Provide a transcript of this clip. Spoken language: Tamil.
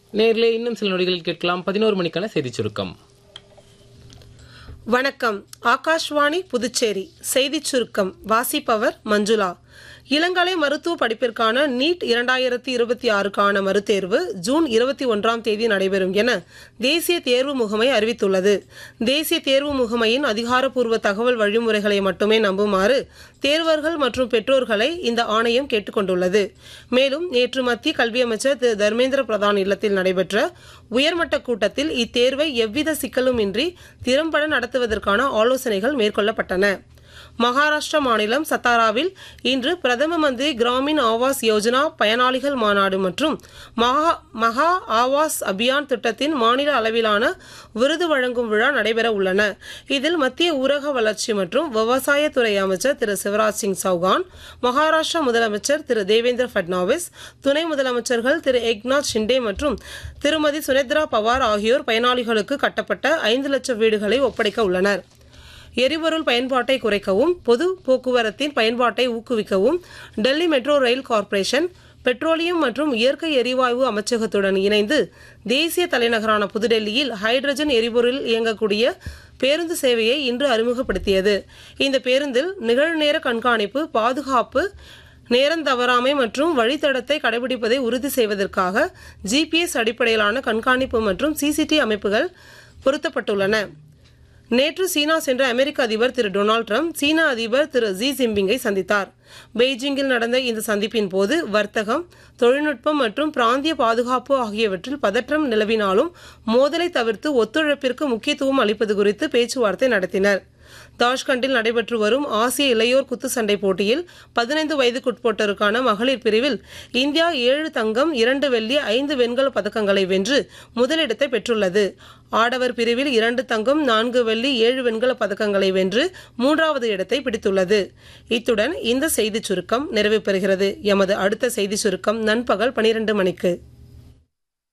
நேரிலே இன்னும் சில நொடிகளில் கேட்கலாம் பதினோரு மணிக்கான செய்திச் சுருக்கம் வணக்கம் ஆகாஷ்வாணி புதுச்சேரி செய்திச் சுருக்கம் வாசிப்பவர் மஞ்சுளா இளங்கலை மருத்துவ படிப்பிற்கான நீட் இரண்டாயிரத்தி இருபத்தி ஆறுக்கான மறுதேர்வு ஜூன் இருபத்தி ஒன்றாம் தேதி நடைபெறும் என தேசிய தேர்வு முகமை அறிவித்துள்ளது தேசிய தேர்வு முகமையின் அதிகாரப்பூர்வ தகவல் வழிமுறைகளை மட்டுமே நம்புமாறு தேர்வர்கள் மற்றும் பெற்றோர்களை இந்த ஆணையம் கேட்டுக்கொண்டுள்ளது மேலும் நேற்று மத்திய கல்வி அமைச்சர் திரு தர்மேந்திர பிரதான் இல்லத்தில் நடைபெற்ற உயர்மட்ட கூட்டத்தில் இத்தேர்வை எவ்வித சிக்கலுமின்றி திறம்பட நடத்துவதற்கான ஆலோசனைகள் மேற்கொள்ளப்பட்டன மகாராஷ்டிரா மாநிலம் சத்தாராவில் இன்று பிரதம மந்திரி கிராமின் ஆவாஸ் யோஜனா பயனாளிகள் மாநாடு மற்றும் மகா மகா ஆவாஸ் அபியான் திட்டத்தின் மாநில அளவிலான விருது வழங்கும் விழா நடைபெற உள்ளன இதில் மத்திய ஊரக வளர்ச்சி மற்றும் விவசாயத்துறை அமைச்சர் திரு சிவராஜ் சிங் சௌகான் மகாராஷ்டிரா முதலமைச்சர் திரு தேவேந்திர ஃபட்னாவிஸ் துணை முதலமைச்சர்கள் திரு ஏக்நாத் ஷிண்டே மற்றும் திருமதி சுனேத்ரா பவார் ஆகியோர் பயனாளிகளுக்கு கட்டப்பட்ட ஐந்து லட்சம் வீடுகளை ஒப்படைக்க உள்ளனர் எரிபொருள் பயன்பாட்டை குறைக்கவும் பொது போக்குவரத்தின் பயன்பாட்டை ஊக்குவிக்கவும் Delhi metro rail corporation petroleum மற்றும் இயற்கை எரிவாயு அமைச்சகத்துடன் இணைந்து தேசிய தலைநகரான புதுடெல்லியில் ஹைட்ரஜன் எரிபொருள் இயங்கக்கூடிய பேருந்து சேவையை இன்று அறிமுகப்படுத்தியது இந்த பேருந்தில் நிகழ்நேர கண்காணிப்பு பாதுகாப்பு நேரந்தவறாமை மற்றும் வழித்தடத்தை கடைபிடிப்பதை உறுதி செய்வதற்காக ஜிபிஎஸ் அடிப்படையிலான கண்காணிப்பு மற்றும் சிசிடி அமைப்புகள் பொருத்தப்பட்டுள்ளன நேற்று சீனா சென்ற அமெரிக்க அதிபர் திரு டொனால்டு ட்ரம்ப் சீன அதிபர் திரு ஜி ஜின்பிங்கை சந்தித்தார் பெய்ஜிங்கில் நடந்த இந்த சந்திப்பின் போது வர்த்தகம் தொழில்நுட்பம் மற்றும் பிராந்திய பாதுகாப்பு ஆகியவற்றில் பதற்றம் நிலவினாலும் மோதலை தவிர்த்து ஒத்துழைப்பிற்கு முக்கியத்துவம் அளிப்பது குறித்து பேச்சுவார்த்தை நடத்தினர் தாஷ்கண்டில் நடைபெற்று வரும் ஆசிய இளையோர் குத்துச்சண்டை போட்டியில் பதினைந்து வயதுக்குட்பட்டோருக்கான மகளிர் பிரிவில் இந்தியா ஏழு தங்கம் இரண்டு வெள்ளி ஐந்து வெண்கல பதக்கங்களை வென்று முதலிடத்தை பெற்றுள்ளது ஆடவர் பிரிவில் இரண்டு தங்கம் நான்கு வெள்ளி ஏழு வெண்கல பதக்கங்களை வென்று மூன்றாவது இடத்தை பிடித்துள்ளது இத்துடன் இந்த செய்திச் சுருக்கம் நிறைவு பெறுகிறது எமது அடுத்த செய்திச் சுருக்கம் நண்பகல் பனிரெண்டு மணிக்கு